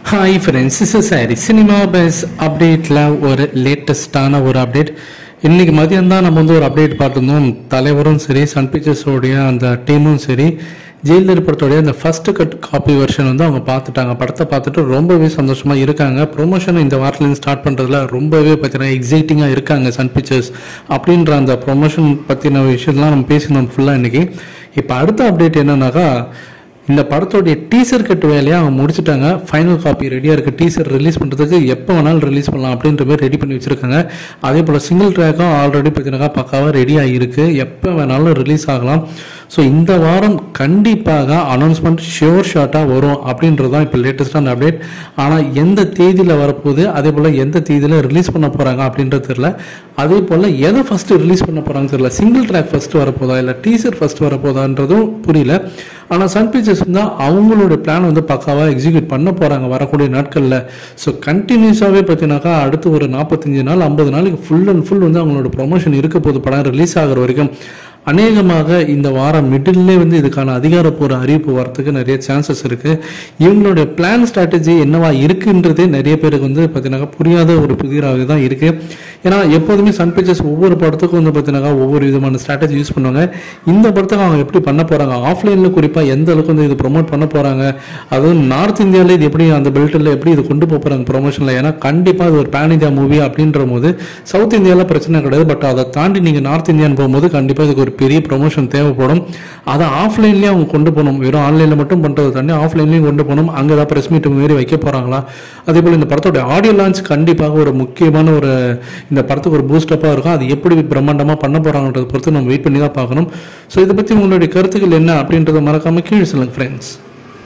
hi friends is சாரி cinema base அப்டேட்டில் ஒரு லேட்டஸ்டான ஒரு அப்டேட் இன்னைக்கு மதியம் தான் நம்ம வந்து ஒரு அப்டேட் பார்த்துருந்தோம் தலைவரும் சரி சன் பிக்சர்ஸோடைய அந்த டீமும் சரி ஜெயிலர் படத்தோடைய அந்த ஃபர்ஸ்ட் கட் காப்பி வெர்ஷன் வந்து அவங்க பார்த்துட்டாங்க படத்தை பார்த்துட்டு ரொம்பவே சந்தோஷமா இருக்காங்க ப்ரொமோஷன் இந்த வாரத்துலேருந்து ஸ்டார்ட் பண்ணுறதுல ரொம்பவே பார்த்தீங்கன்னா எக்ஸைட்டிங்காக இருக்காங்க சன் பிக்சர்ஸ் அப்படின்ற அந்த ப்ரொமோஷன் பற்றின விஷயத்தெலாம் நம்ம பேசினோம் ஃபுல்லாக இன்னைக்கு இப்போ அடுத்த அப்டேட் என்னன்னாக்கா இந்த படத்தோடைய டீசர் கட் வேலையை அவங்க முடிச்சுட்டாங்க ஃபைனல் காப்பி ரெடியாக இருக்குது டீசர் ரிலீஸ் பண்ணுறதுக்கு எப்போ வேணாலும் ரிலீஸ் பண்ணலாம் அப்படின்ற மாதிரி ரெடி பண்ணி வச்சுருக்காங்க அதே போல் சிங்கிள் ட்ராக்கும் ஆல்ரெடி பார்த்தீங்கன்னா பக்காவாக ரெடி ஆகியிருக்கு எப்போ வேணாலும் ரிலீஸ் ஆகலாம் ஸோ இந்த வாரம் கண்டிப்பாக அனௌன்ஸ்மெண்ட் ஷியோர் ஷார்ட்டாக வரும் அப்படின்றது தான் இப்போ லேட்டஸ்டான அப்டேட் ஆனால் எந்த தேதியில் வரப்போகுது அதே போல் எந்த தேதியில் ரிலீஸ் பண்ண போகிறாங்க அப்படின்றது தெரியல அதே போல் எதை ஃபஸ்ட்டு ரிலீஸ் பண்ண போகிறாங்கன்னு தெரியல சிங்கிள் ட்ராக் ஃபஸ்ட்டு வரப்போதா இல்லை டீசர் ஃபஸ்ட்டு வரப்போதான்றதும் புரியல ஆனால் சன் பிக்சர்ஸ் தான் அவங்களோட பிளான் வந்து பக்காவாக எக்ஸிக்யூட் பண்ண போகிறாங்க வரக்கூடிய நாட்களில் ஸோ கண்டினியூஸாகவே பார்த்தீங்கன்னாக்கா அடுத்து ஒரு நாற்பத்தஞ்சு நாள் ஐம்பது நாளைக்கு ஃபுல் அண்ட் ஃபுல் வந்து அவங்களோட ப்ரொமோஷன் இருக்க போது படம் ரிலீஸ் ஆகிற வரைக்கும் அநேகமாக இந்த வாரம் மிடில்லே வந்து இதுக்கான அதிகாரப்பூர்வ அறிவிப்பு வரத்துக்கு நிறைய சான்சஸ் இருக்கு இவங்களுடைய பிளான் ஸ்ட்ராட்டஜி என்னவா இருக்குன்றதே நிறைய பேருக்கு வந்து பார்த்தீங்கன்னா புரியாத ஒரு புதிராக தான் இருக்கு ஏன்னா எப்போதுமே சன் பிக்சர்ஸ் ஒவ்வொரு படத்துக்கும் வந்து பார்த்தீங்கன்னா ஒவ்வொரு விதமான ஸ்ட்ராட்டஜி யூஸ் பண்ணுவாங்க இந்த படத்துக்கு அவங்க எப்படி பண்ண போறாங்க ஆஃப்லைனில் குறிப்பாக எந்த அளவுக்கு வந்து இது ப்ரொமோட் பண்ண போறாங்க அதுவும் நார்த் இந்தியாவில் இது எப்படி அந்த பெல்ட்டில் எப்படி இது கொண்டு போக போறாங்க ப்ரொமோஷனில் ஏன்னா கண்டிப்பாக இது ஒரு பேன் இந்தியா மூவி அப்படின்ற போது சவுத் இந்தியாவில் பிரச்சனை கிடையாது பட் அதை தாண்டி நீங்கள் நார்த் இந்தியான்னு போகும்போது கண்டிப்பாக இதுக்கு ஒரு பெரிய ப்ரொமோஷன் தேவைப்படும் அதை ஆஃப்லைன்லேயே அவங்க கொண்டு போகணும் வெறும் ஆன்லைனில் மட்டும் பண்ணுறது தாண்டி ஆஃப்லைன்லேயும் கொண்டு போகணும் அங்கே ஏதாவது ப்ரெஸ் மீட் மாரி வைக்க போகிறாங்களா அதே போல் இந்த படத்தோட ஆடியோ லான்ச் கண்டிப்பாக ஒரு முக்கியமான ஒரு இந்த படத்துக்கு ஒரு பூஸ்டப்பாக இருக்கும் அது எப்படி பிரம்மாண்டமாக பண்ண போகிறாங்கன்றத பொறுத்து நம்ம வெயிட் பண்ணி தான் பார்க்கணும் ஸோ இதை பற்றி உங்களுடைய கருத்துக்கள் என்ன அப்படின்றத மறக்காமல் கீழே சொல்லுங்கள் ஃப்ரெண்ட்ஸ்